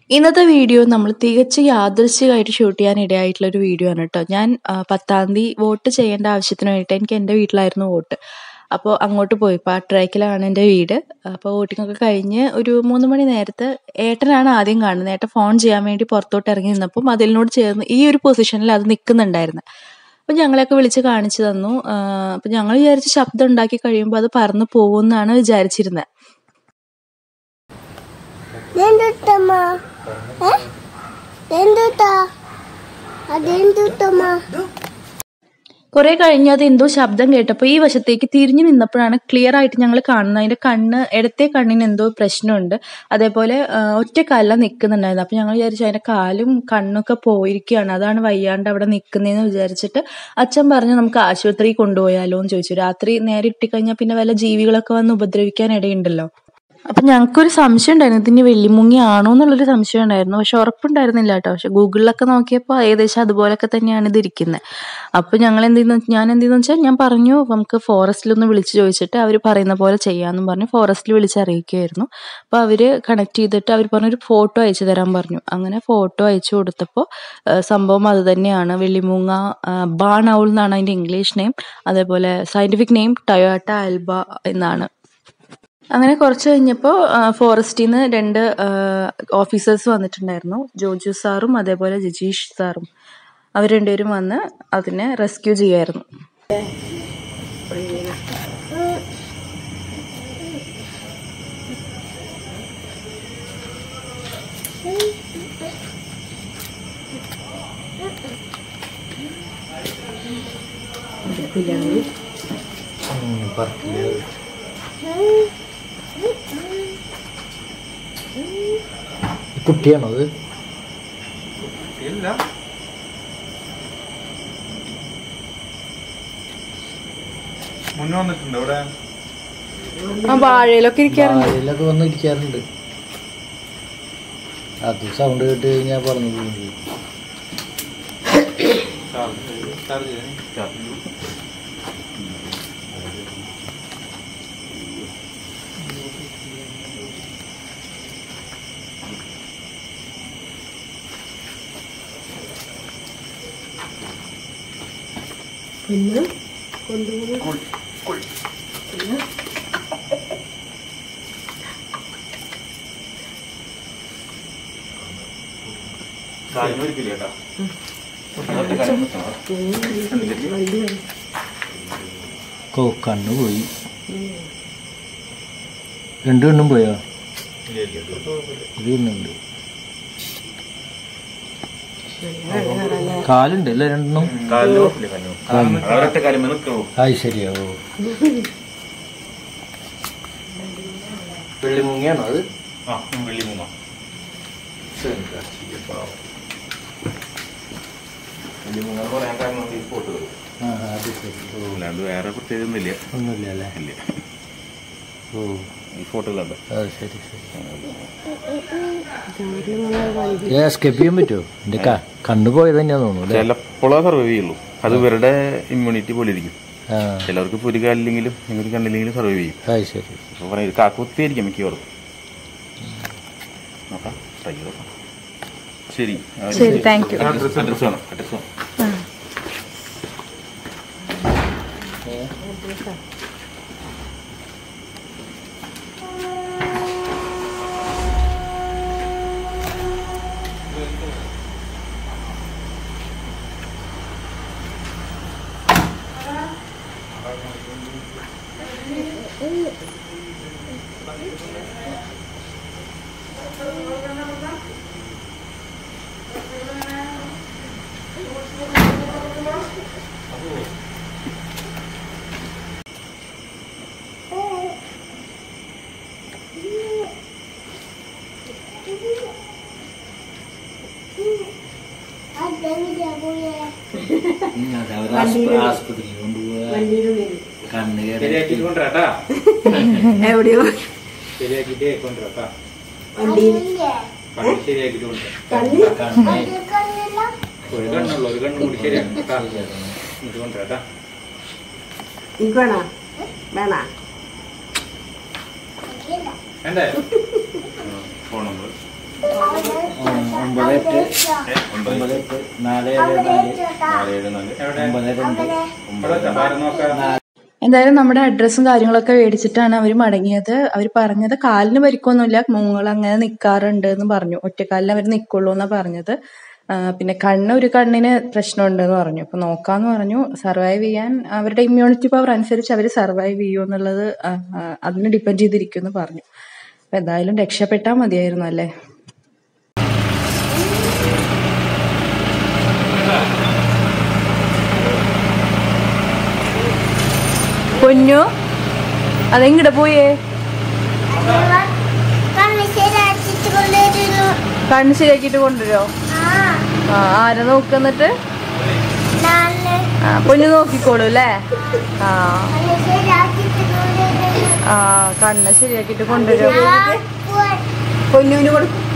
ഇന്നത്തെ വീഡിയോ നമ്മൾ തികച്ചും യാദൃശ്ചികമായിട്ട് ഷൂട്ട് ചെയ്യാൻ ഇടയായിട്ടുള്ള ഒരു വീഡിയോ ആണ് കേട്ടോ ഞാൻ ആ, പത്താം തീയതി വോട്ട് ചെയ്യേണ്ട ആവശ്യത്തിന് വേണ്ടിയിട്ട് എനിക്ക് എൻ്റെ വീട്ടിലായിരുന്നു വോട്ട് അപ്പോൾ അങ്ങോട്ട് പോയി പാട്രാക്കിലാണ് എൻ്റെ വീട് അപ്പോൾ വോട്ടിംഗ് ഒക്കെ കഴിഞ്ഞ് ഒരു മൂന്ന് മണി നേരത്ത് ഏട്ടനാണ് ആദ്യം കാണുന്നത് ഏട്ടൻ ഫോൺ ചെയ്യാൻ വേണ്ടി പുറത്തോട്ട് ഇറങ്ങി നിന്നപ്പം അതിനോട് ചേർന്ന് ഈ ഒരു പൊസിഷനിൽ അത് നിൽക്കുന്നുണ്ടായിരുന്നു അപ്പം ഞങ്ങളെയൊക്കെ വിളിച്ച് കാണിച്ചു തന്നു അപ്പം ഞങ്ങൾ വിചാരിച്ച് ശബ്ദം ഉണ്ടാക്കി കഴിയുമ്പോൾ അത് പറന്ന് പോകുമെന്നാണ് വിചാരിച്ചിരുന്നത് എന്തുട്ടമ്മ എന്തുട്ടാ അതെന്തുട്ടമ്മ കുറെ കഴിഞ്ഞ് അത് എന്തോ ശബ്ദം കേട്ടപ്പോൾ ഈ വശത്തേക്ക് തിരിഞ്ഞു നിന്നപ്പോഴാണ് ക്ലിയർ ആയിട്ട് ഞങ്ങൾ കാണുന്നത് അതിന്റെ കണ്ണ് ഇടത്തെ കണ്ണിന് എന്തോ പ്രശ്നമുണ്ട് അതേപോലെ ആ, ഒറ്റ കാലില നിൽക്കുന്നുണ്ടായിരുന്നു അപ്പൊ ഞങ്ങൾ വിചാരിച്ചു അതിന്റെ കാലും കണ്ണൊക്കെ പോയിരിക്കുകയാണ് അതാണ് വയ്യാണ്ട് അവിടെ നിൽക്കുന്നതെന്ന് വിചാരിച്ചിട്ട് അച്ഛൻ പറഞ്ഞു നമുക്ക് ആശുപത്രിയിൽ കൊണ്ടുപോയാലോ എന്ന് ചോദിച്ചു രാത്രി നേരെ ഇട്ടിക്കഴിഞ്ഞാൽ പിന്നെ വല്ല ജീവികളൊക്കെ വന്ന് ഉപദ്രവിക്കാൻ ഇടയുണ്ടല്ലോ അപ്പൊ ഞങ്ങൾക്കൊരു സംശയം ഉണ്ടായിരുന്നു ഇതിന് വെള്ളിമുങ്ങി ആണോ എന്നുള്ളൊരു സംശയം ഉണ്ടായിരുന്നു പക്ഷെ ഉറപ്പുണ്ടായിരുന്നില്ല കേട്ടോ പക്ഷെ ഗൂഗിളിലൊക്കെ നോക്കിയപ്പോൾ ഏകദേശം അതുപോലൊക്കെ തന്നെയാണ് ഇത് ഇരിക്കുന്നത് അപ്പൊ ഞങ്ങൾ എന്ത് ചെയ്യുന്നു ഞാൻ എന്ത് ചെയ്യുന്നു വെച്ചാൽ ഞാൻ പറഞ്ഞു നമുക്ക് ഫോറസ്റ്റിലൊന്ന് വിളിച്ച് ചോദിച്ചിട്ട് അവർ പറയുന്ന പോലെ ചെയ്യാമെന്നും പറഞ്ഞു ഫോറസ്റ്റിൽ വിളിച്ച് അറിയിക്കുകയായിരുന്നു അപ്പോൾ അവര് കണക്ട് ചെയ്തിട്ട് അവർ പറഞ്ഞു ഒരു ഫോട്ടോ അയച്ചു തരാൻ പറഞ്ഞു അങ്ങനെ ഫോട്ടോ അയച്ചു കൊടുത്തപ്പോൾ സംഭവം അത് തന്നെയാണ് വെള്ളിമൂങ്ങ ബാൺ ഔൾ എന്നാണ് അതിന്റെ ഇംഗ്ലീഷ് നെയിം അതേപോലെ സയന്റിഫിക് നെയിം ടയോട്ട ആൽബ എന്നാണ് അങ്ങനെ കുറച്ച് കഴിഞ്ഞപ്പോൾ ഫോറസ്റ്റിൽ നിന്ന് രണ്ട് ഓഫീസേഴ്സ് വന്നിട്ടുണ്ടായിരുന്നു ജോജു സാറും അതേപോലെ ജിജീഷ് സാറും അവർ രണ്ടുപേരും വന്ന് അതിനെ റെസ്ക്യൂ ചെയ്യായിരുന്നു കുട്ടിയാണോ അത് ഇല്ല മുന്നേ വന്നിട്ടുണ്ട് ഇവിടെ ആ വാഴയിലൊക്കെ ഇരിക്കാറുണ്ട് വാഴയിലൊക്കെ വന്ന് ഇരിക്കാറുണ്ട് അത് സൗണ്ട് കേട്ട് കഴിഞ്ഞാൽ പറഞ്ഞു പോകുന്നത് ചാർജ് ചാർജ് ചെയ്യാൻ ചാർജ് ചെയ്തു. കാലിന് ഒരിക്കലും കേട്ടോ ഒറ്റ കാലിന് നിൽക്കണം. കോ കണ്ണു പോയി രണ്ടു കണ്ണും പോയോ ഇല്ല, ഇല്ല, ഇത് കുഴപ്പമില്ല. ഒരു കണ്ണുണ്ട് കാലുണ്ട് അല്ലേ രണ്ടെണ്ണം കാലിന് കുഴപ്പമില്ല, കാലിന് കുഴപ്പമില്ല. അത് ഒരൊറ്റ കാലിന്മേൽ നിൽക്കുള്ളൂ. ആയി ശരിയോ വെള്ളിമുങ്ങിയാണോ അത് ആ, ഉം, വെള്ളി മൂങ്ങ. വെള്ളി മൂങ്ങ എന്ന് പറയാൻ കാരണം ഈ ഫോട്ടോകൾ ആ അത് ശരി ഓ അല്ലാണ്ട് വേറെ പ്രത്യേകത ഒന്നുമില്ല ഒന്നുമില്ല അല്ലേ ഇല്ല ഓ ഈ ഫോട്ടോകളുണ്ട് അത് ശരി ശരി ഏ സ്കെപ്പ് ചെയ്യാൻ പറ്റുമോ എന്റെ ക- കണ്ണു പോയത് തന്നെയാന്ന് തോന്നുന്നു അല്ലേ ചിലപ്പോഴേ സർവൈവ് ചെയ്യുള്ളൂ അത് ഇവരുടെ ഇമ്മ്യൂണിറ്റി പോലെ ഇരിക്കും ആ ചിലർക്ക് ഇപ്പൊ ഒരു കാലില്ലെങ്കിലും ഒരു കണ്ണില്ലെങ്കിലും സർവൈവ് ചെയ്യും അത് ശരി അപ്പൊ പറയും കാക്കുത്തിയായിരിക്കും മിക്കവാറും നോക്കാം ട്രൈ ചെയ്ത് നോക്കാം ശരി ശരി താങ്ക് യു അഡ്രസ് അഡ്രസ് വേണം അഡ്രസ് വേണം അതെന്താ പോയേ ആസ്പത്രിയിൽ കൊണ്ടുപോവാ കണ്ണ് ശരിയാക്കിട്ട് കൊണ്ടുവരാട്ടാ എവിടെയോ ശരിയാക്കിട്ട് കൊണ്ടുവരാട്ടാ അതെന്താ കണ്ണ് ശരിയാക്കിട്ട് കൊണ്ടുവരാം കണ്ണ് അത് കണ്ണില്ല ഒരു കണ്ണുള്ളൂ ഒരു കണ്ണും കൂടി ശരിയാണ് കേട്ടാ ഇത് കൊണ്ടുവരാട്ടാ എനിക്ക് വേണോ വേണോ ഇല്ല വേണ്ടേ ഫോൺ നമ്പർ ഒമ്പത് എട്ട് ഒമ്പത് എട്ട് നാല് ഏഴ് നാല് ഒമ്പത് രണ്ട് ഇവിടെ ഭാരം നോക്കാം എന്തായാലും നമ്മുടെ അഡ്രസ്സും കാര്യങ്ങളൊക്കെ മേടിച്ചിട്ടാണ് അവർ മടങ്ങിയത് അവർ പറഞ്ഞത് കാലിന് പരിക്കൊന്നുമില്ല മൂങ്ങൾ അങ്ങനെ നിൽക്കാറുണ്ട് എന്ന് പറഞ്ഞു ഒറ്റക്കാലിൽ അവർ നിൽക്കുള്ളൂ എന്നാണ് പറഞ്ഞത് ആ, പിന്നെ കണ്ണ് ഒരു കണ്ണിന് പ്രശ്നമുണ്ട് എന്ന് പറഞ്ഞു അപ്പൊ നോക്കാന്ന് പറഞ്ഞു സർവൈവ് ചെയ്യാൻ അവരുടെ ഇമ്മ്യൂണിറ്റി പവർ അനുസരിച്ച് അവർ സർവൈവ് ചെയ്യൂ എന്നുള്ളത് ആ, ആ, അതിന് ഡിപ്പെൻഡ് ചെയ്തിരിക്കും എന്ന് പറഞ്ഞു അപ്പൊ എന്തായാലും രക്ഷപ്പെട്ടാൽ മതിയായിരുന്നു അല്ലേ പൊന്നു അതെങ്ങടെ പോയേ കണ്ണ് ശരിയാക്കിട്ട് കൊണ്ടുവരുന്നു കണ്ണ് ശരിയാക്കിയിട്ട് കൊണ്ടുവരോ ആ ആ ആരെ നോക്കുന്നിട്ട് നാല് ആ പൊന്നു നോക്കിക്കോളൂ അല്ലേ ആ കണ്ണ് ശരിയാക്കിട്ട് കൊണ്ടുവരുന്നു ആ കണ്ണ് ശരിയാക്കിയിട്ട് കൊണ്ടുവരും ഞാൻ പോവാൻ പൊന്നൂന് കൊടുക്കും